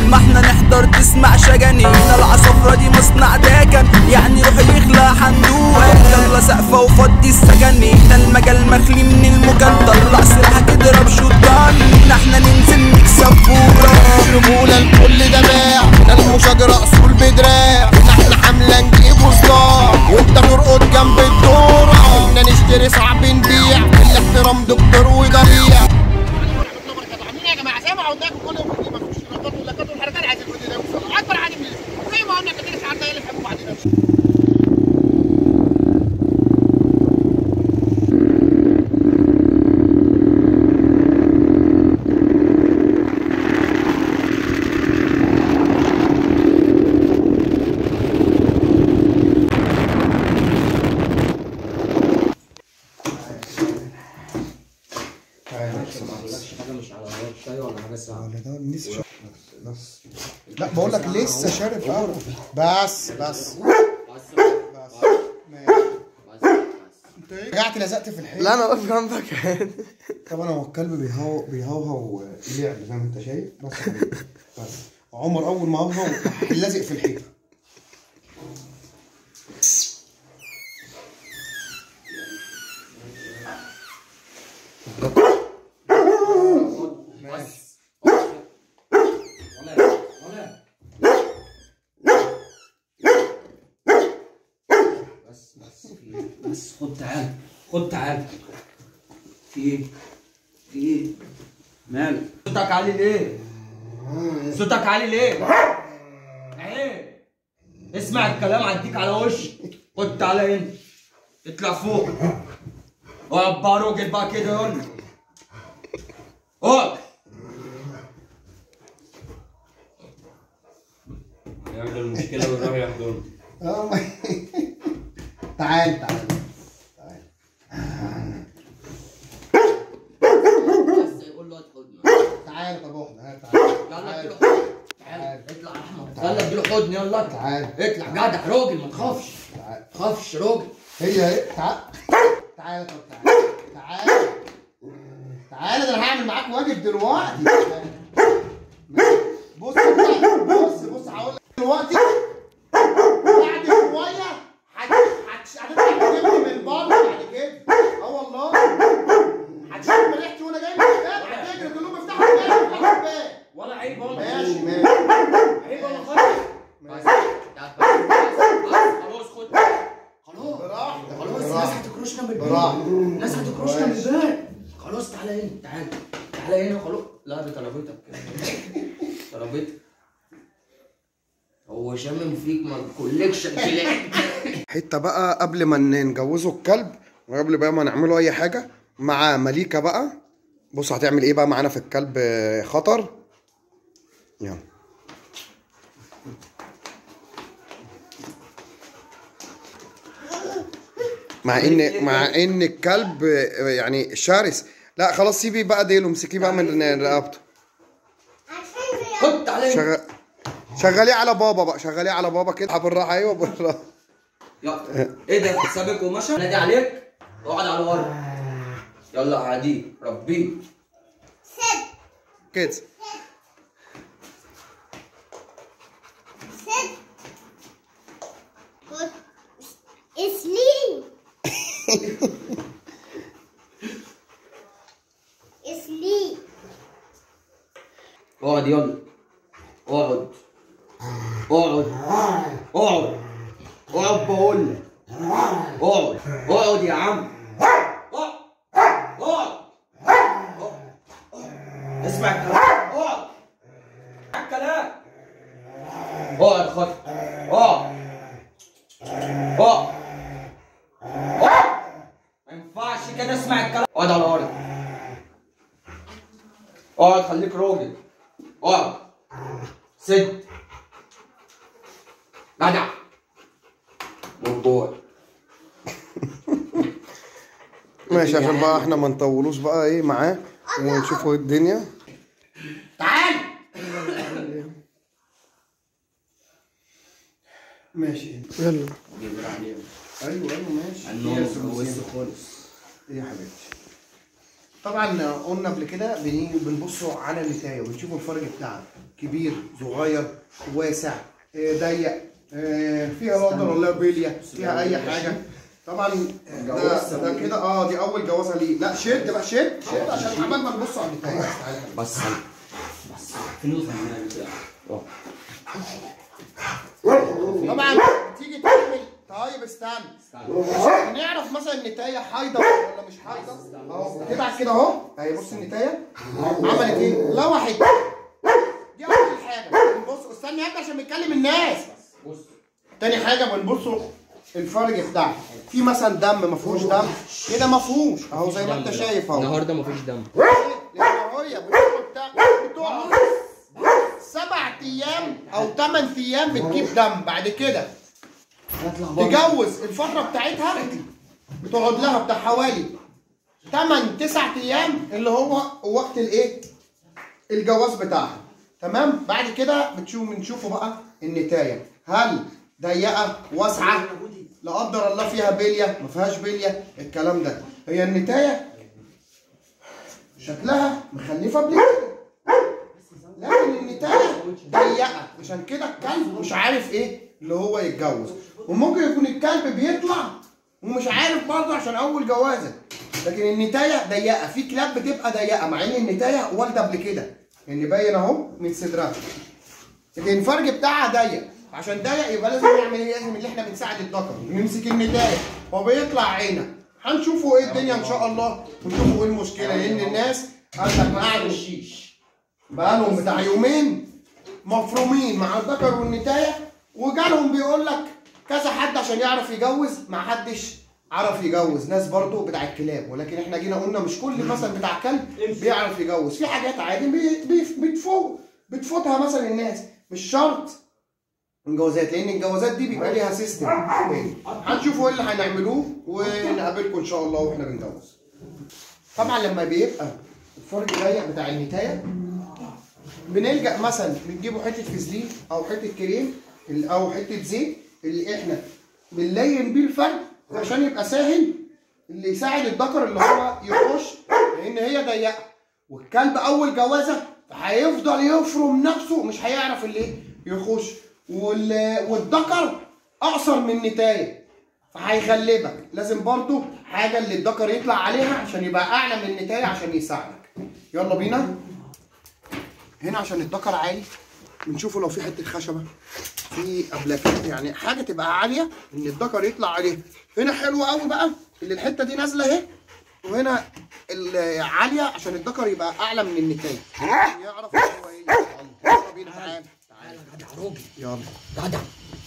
ما احنا نحضر تسمع شجانينا العصفرة دي مصنع داكن يعني روح يخلع حندوق يلا سقفة وفضي السجانينا المجال مخلي من المكان طلع سلاحك اضرب شوطان احنا ننزل نكسب فورة رجولة الكل ده باع من المشاجرة اصول بدراع احنا حملة نجيب صداع وانت ترقد جنب الدورة احنا نشتري صعب نبيع الاحترام دكتور وضريع عاملين يا جماعه زي ما عودناكم كل يوم بنجيب مفيش غلطات ولاكات والحركات عايز الفيديو ده يوصل اكبر عادي من زي ما قلنا كده ساعات ده اللي بيحبوا بعضنا لا بقول لك لسه شارب قهوة بس بس انت ايه؟ رجعت لزقت في الحيط لا انا واقف جنبك طبعا هو الكلب بيهوهو بيهوهو لعب زي ما انت شايف بس يا حبيبي، بس عمر اول ما هوهو راح لازق في الحيطه بس بس في ايه؟ بس خد تعال خد تعال في ايه؟ في ايه؟ مالك؟ صوتك عالي ليه؟ صوتك عالي ليه؟ ايه؟ اسمع الكلام عديك على وشك خد تعالى هنا اطلع فوق اقعد بقى راجل بقى كده يلا اقعد يعمل المشكلة ويروح يحضنه اه ما- تعال تعال تعال بس يقول له ادخل تعال طب احنا ها، تعال يلا تعال اديله حضن تعال اطلع يا احمد يلا اديله حضن يلا اطلع تعال اطلع جدع راجل ما تخافش تعال ما تخافش راجل هي اهي تعال تعال طب تعال تعال تعال ده انا هعمل معاك واجب دلوقتي بص بقى، بص بص هقول لك دلوقتي بعد شويه هت- هت- هتطلع تجيبني من بره بعد كده اه والله هتشم ريحتي وانا جاي من الباب هتجري تقول لهم افتحوا الباب افتحوا الباب ولا عيب والله ماشي ماشي عيب ولا خالص بس بس بس خلاص خد خلاص براحتك خلاص الناس براحتك هتكرشنا من البيت براحتك الناس هتكرشنا من البيت خلاص تعالى هنا تعالى تعالى هنا خلاص لا دي طلبتك طلبتك هو شامم فيك ما كولكشن كلاب حته بقى قبل ما نجوزه الكلب وقبل بقى ما نعمله اي حاجه مع مليكه بقى بص هتعمل ايه بقى معانا في الكلب خطر يلا مع ان مع ان الكلب يعني شرس لا خلاص سيبي بقى ديله امسكيه بقى من رقبته خد تعالى هنا شغل شغليه على بابا بقى شغليه على بابا كده بالراحه ايوه بالراحه يلا ايه ده سابك ومشى نادي عليك اقعد على ورا يلا عادي ربيه كده اسليم اسليم اقعد يلا اقعد اقعد اقعد اقعد بقول لك اقعد اقعد يا عم اقعد اقعد اسمع الكلام اقعد اسمع الكلام اقعد خد اقعد اقعد اقعد ما ينفعش كده اسمع الكلام اقعد على الارض اقعد خليك راجل اقعد سد جدع موضوع ماشي عشان بقى احنا ما نطولوش بقى ايه معاه ونشوفوا ايه الدنيا تعال ماشي يلا ايوه ايوه ماشي النوم اتجوزت خالص ايه يا حبيبتي طبعا قلنا قبل كده بنيجي بنبصوا على النتايه ونشوفوا الفرق بتاعها كبير صغير واسع آه، ضيق آه، فيها لا قدر الله بليه فيها اي حاجه طبعا ده, ده كده اه دي اول جوازه ليه لا شد بقى شد شد عشان عمال ما نبص على النتايه بس بس فلوس من البتاع طبعا تيجي تعمل طيب استنى عشان نعرف مثلا النتايه حايضه ولا مش حايضه اهو بتبعت كده اهو اهي بص النتايه عملت ايه؟ لوحت دي اول حاجه بص استنى يا ابني عشان بيتكلم الناس بص تاني حاجه بنبصوا الفرج بتاعها في مثلا دم ما فيهوش دم كده ما فيهوش اهو زي ما انت شايف اهو النهارده مفيش دم لان هي بتقعد بتاع- بتقعد سبع ايام او ثمان ايام بتجيب دم بعد كده تجوز الفتره بتاعتها بتقعد لها بتاع حوالي 8 9 ايام اللي هو وقت الايه الجواز بتاعها تمام بعد كده بتشوف بنشوفه بقى النتايه هل ضيقه واسعه لا قدر الله فيها بليه ما فيهاش بليه الكلام ده هي النتايه شكلها مخلفه بليه لكن النتايه ضيقه عشان كده الكلب مش عارف ايه اللي هو يتجوز وممكن يكون الكلب بيطلع ومش عارف برضه عشان اول جوازه لكن النتايه ضيقه في كلاب بتبقى ضيقه مع ان النتايه والده قبل كده يعني باين اهو من صدرها لكن الفرج بتاعها ضيق عشان ضيق يبقى لازم نعمل ايه لازم اللي احنا بنساعد الذكر نمسك النتايه هو بيطلع عينه هنشوفوا ايه الدنيا ان شاء الله ونشوفوا ايه المشكله لان الناس قال لك قاعد الشيش بقالهم بتاع يومين مفرومين مع الذكر والنتايه وجالهم بيقول لك كذا حد عشان يعرف يجوز ما حدش عرف يجوز ناس برضو بتاع الكلاب ولكن احنا جينا قلنا مش كل مثلا بتاع كلب بيعرف يجوز في حاجات عادي بي- بي- بتفوت بتفوتها مثلا الناس مش شرط الجوازات لان الجوازات دي بيبقى ليها سيستم تاني هنشوفوا ايه اللي هنعملوه ونقابلكم ان شاء الله واحنا بنجوز طبعا لما بيبقى الفرج ضيق بتاع النتايه بنلجا مثلا بنجيبوا حته فازلين او حته كريم ال- او حته زيت اللي احنا بنلين بيه الفرد عشان يبقى سهل اللي يساعد الذكر اللي هو يخش لان هي ضيقه والكلب اول جوازه هيفضل يفرم نفسه مش هيعرف اللي إيه يخش وال- والذكر اقصر من النتايه فهيغلبك لازم برضو حاجه اللي الذكر يطلع عليها عشان يبقى اعلى من النتايه عشان يساعدك يلا بينا هنا عشان الذكر عالي بنشوفه لو في حته خشبه في ابلكه يعني حاجه تبقى عاليه ان الذكر يطلع عليها هنا حلو قوي بقى اللي الحته دي نازله اهي وهنا العاليه عشان الذكر يبقى اعلى من النتايه يعرف هو ايه يلا يلا بينا تعالى تعالى جدع راجل يلا جدع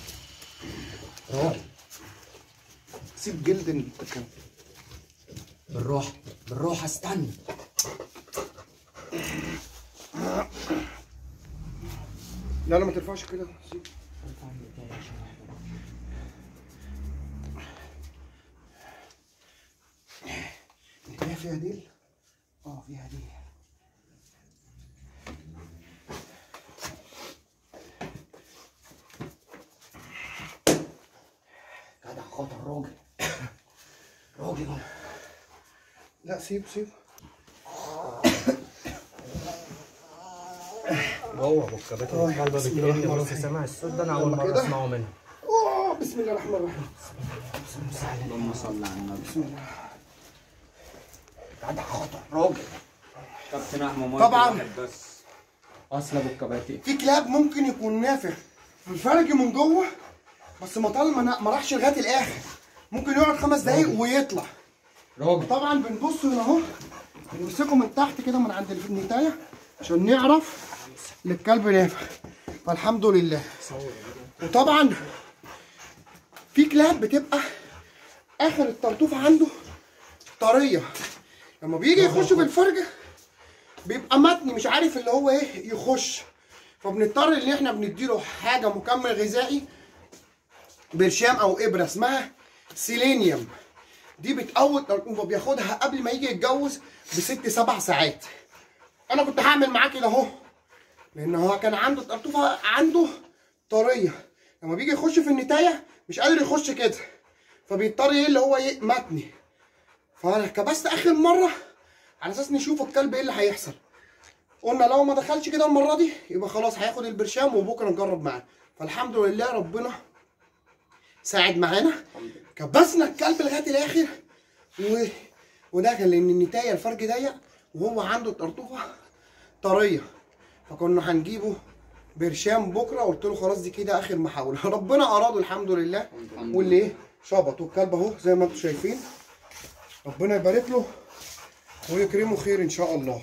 راجل سيب جلد الذكر بالراحه بالراحه استنى لا لا ما ترفعش كده سيب هي فيها ديل؟ اه فيها ديل جدع خاطر راجل راجل لا سيب سيب هو ابو الكبات الكلبه بتجري بص سامع الصوت ده انا اول مره كده. اسمعه منه اوه بسم الله الرحمن الرحيم اللهم صل على النبي جدع خاطر راجل كابتن احمد طبعاً. واحد بس اصل ابو الكباتي في كلاب ممكن يكون نافخ في الفرج من جوه بس ما طال ما ما راحش لغايه الاخر ممكن يقعد خمس دقايق ويطلع راجل طبعا بنبص هنا اهو بنمسكه من تحت كده من عند النتايه عشان نعرف ان الكلب نافخ فالحمد لله وطبعا في كلاب بتبقى اخر الطرطوف عنده طريه لما بيجي يخش في الفرجه بيبقى متني مش عارف اللي هو ايه يخش فبنضطر ان احنا بنديله حاجه مكمل غذائي برشام او ابره اسمها سيلينيوم دي بتقوي الطرطوفه بياخدها قبل ما يجي يتجوز بست سبع ساعات انا كنت هعمل معاه كده اهو لان هو كان عنده الطرطوفه عنده طريه لما بيجي يخش في النتايه مش قادر يخش كده فبيضطر ايه اللي هو ايه متني فانا كبست اخر مره على اساس نشوف الكلب ايه اللي هيحصل قلنا لو ما دخلش كده المره دي يبقى خلاص هياخد البرشام وبكره نجرب معاه فالحمد لله ربنا ساعد معانا كبسنا الكلب لغايه الاخر و... وده كان لان النتايه الفرج ضيق وهو عنده الطرطوفه طريه فكنا هنجيبه برشام بكره قلت له خلاص دي كده اخر محاوله ربنا اراد الحمد لله واللي ايه شبط والكلب اهو زي ما انتم شايفين ربنا يبارك له ويكرمه خير ان شاء الله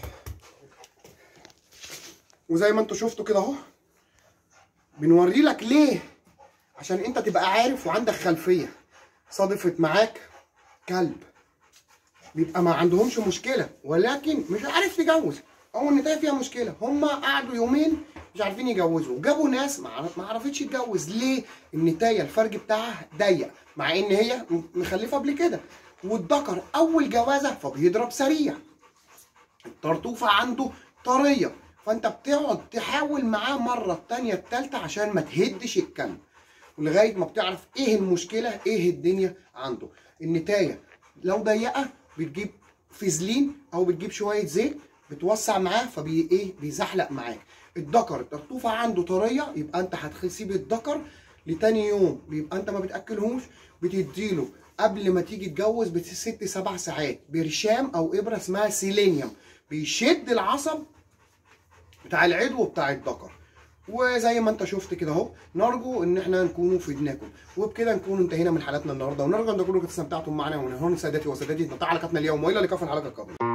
وزي ما انتم شفتوا كده اهو بنوري لك ليه عشان انت تبقى عارف وعندك خلفيه صادفت معاك كلب بيبقى ما عندهمش مشكله ولكن مش عارف تجوز او النتايه فيها مشكله هم قعدوا يومين مش عارفين يجوزوا جابوا ناس ما عرف- ما عرفتش تتجوز ليه النتايه الفرج بتاعها ضيق مع ان هي م- مخلفه قبل كده والذكر اول جوازه فبيضرب سريع الطرطوفه عنده طريه فانت بتقعد تحاول معاه مره التانيه التالته عشان ما تهدش الكلب ولغايه ما بتعرف ايه المشكله ايه الدنيا عنده النتايه لو ضيقه بتجيب فازلين او بتجيب شويه زيت بتوسع معاه فبي ايه بيزحلق معاك الذكر الطرطوفه عنده طريه يبقى انت هتسيب الذكر لتاني يوم بيبقى انت ما بتاكلهوش بتديله قبل ما تيجي تتجوز بست سبع ساعات برشام او ابره اسمها سيلينيوم بيشد العصب بتاع العدو بتاع الذكر وزي ما انت شفت كده اهو نرجو ان احنا نكونوا فدناكم وبكده نكون انتهينا من حلقتنا النهارده ونرجو ان تكونوا قد استمتعتم معنا ونهون سادتي وسادتي نطلع حلقتنا اليوم والى اللقاء في الحلقه القادمه